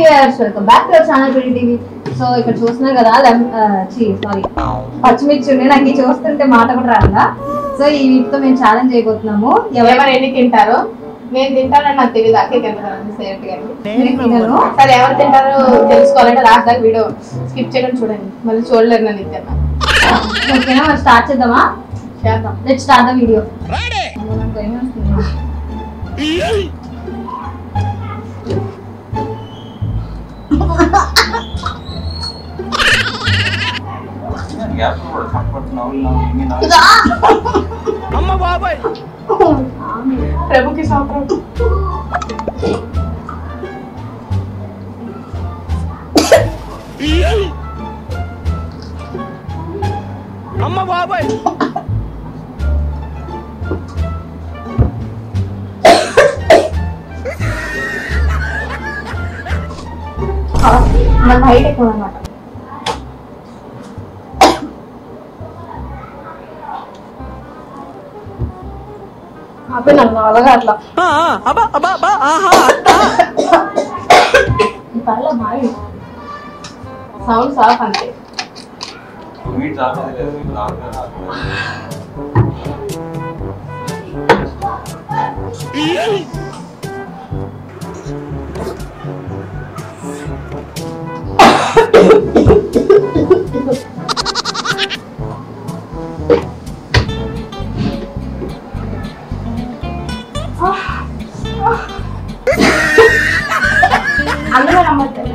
Viewers welcome back to channel P D TV so ఇక్కడ చూస్తున్నారు కదా సారీ పచ్చిమిర్చి ఉన్నాయి నాకు ఇది చూస్తుంటే మాట కూడా రాదా సో ఈ వీటితో మేము ఛాలెంజ్ చేయబోతున్నాము ఎవరు ఎవరు ఎన్ని తింటారు నేను తింటానని నాకు తెలియదు అక్కే తింటాను సేఫ్ గాని నేను తినను సరే ఎవరు తింటారో తెలుసుకోవాలంటే లాస్ట్ దాకా వీడియో స్కిప్ చేయడం చూడండి మళ్ళీ చూడలేరు నన్ను తిన్నా ఓకేనా మరి స్టార్ట్ చేద్దామా చేద్దాం let start the video gap కూడా కంఫర్ట్ నవ్వులు నవ్వు ఇన్ని నవ్వులు ప్రభుకి సంవత్సరం మన హైట్ ఎక్కువ అనమాట ఆపే నన్ను అలాగా అట్లా పర్లే మావి సౌండ్ సాఫ్ అంతే మీట్ రాలేదు లేదు మీకు రాదు కదా అందులో నమ్మట్లేదు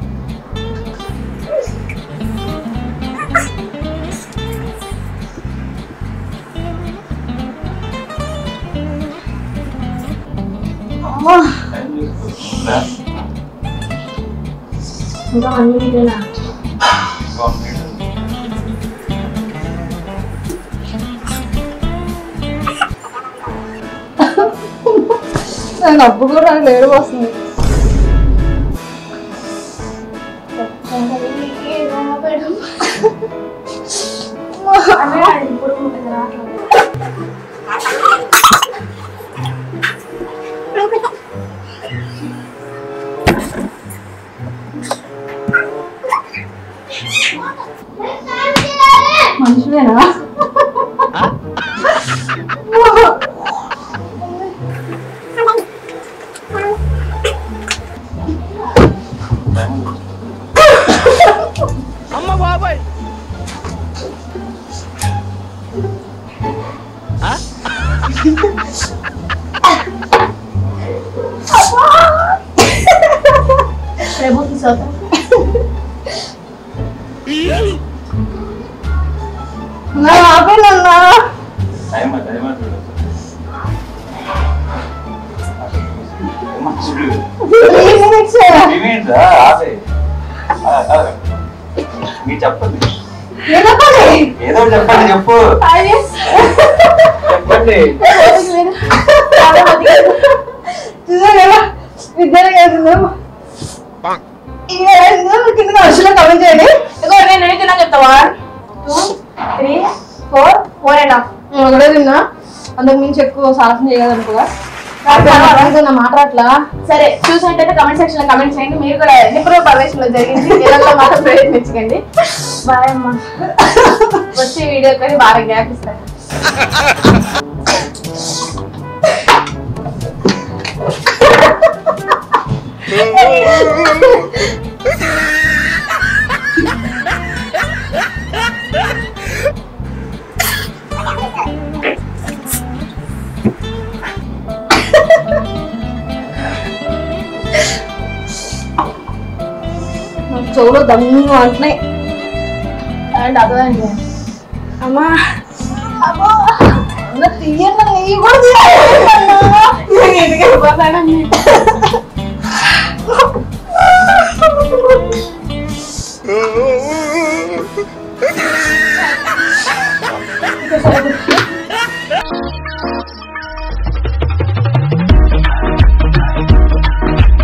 టైం చూసుకో ఇంకా అన్ని వీడియోనా వన్ మినిట్ నాకు నవ్వు కూడా నాకు లేడు వస్తుంది మనుషులేనా టైం ప్రభుకి సంవత్సరం నా ఆపేనన్నా టైం టైం చూడు చూడు త్రీ మినిట్స్ ఆపే మీరు చెప్పండి ఏదో ఒకటి చెప్పండి చెప్పు చెప్పండి విద్యార్థి వేసిందేమో ఇది వేసిందేమో కింద మనుషులు కమెంట్ చేయండి ఇదిగో నేను ఎన్ని తిన్నా చెప్తా one two three four four and half నేను ఒకటే తిన్నా అంతకు మించి ఎక్కువ సాహసం చేయగలను నా మాట అట్లా సరే చూసినట్టయితే కమెంట్ సెక్షన్ లో కమెంట్ చేయండి మీరు కూడా ఎప్పుడు ప్రవేశంలో జరిగింది ఇళ్ళల్లో మాత్రం ప్రయత్నించకండి బాయ్ అమ్మ వచ్చే వీడియో కానీ బాగా గ్యాప్ ఇస్తారు నాకు చెవులో దమ్ము అంటున్నాయి అండ్ అర్థమైంది అమ్మా అన్న తీయన్న నెయ్యి కూడా తీయాలన్నా. ఇంటికి వెళ్ళిపోతానండి ఆ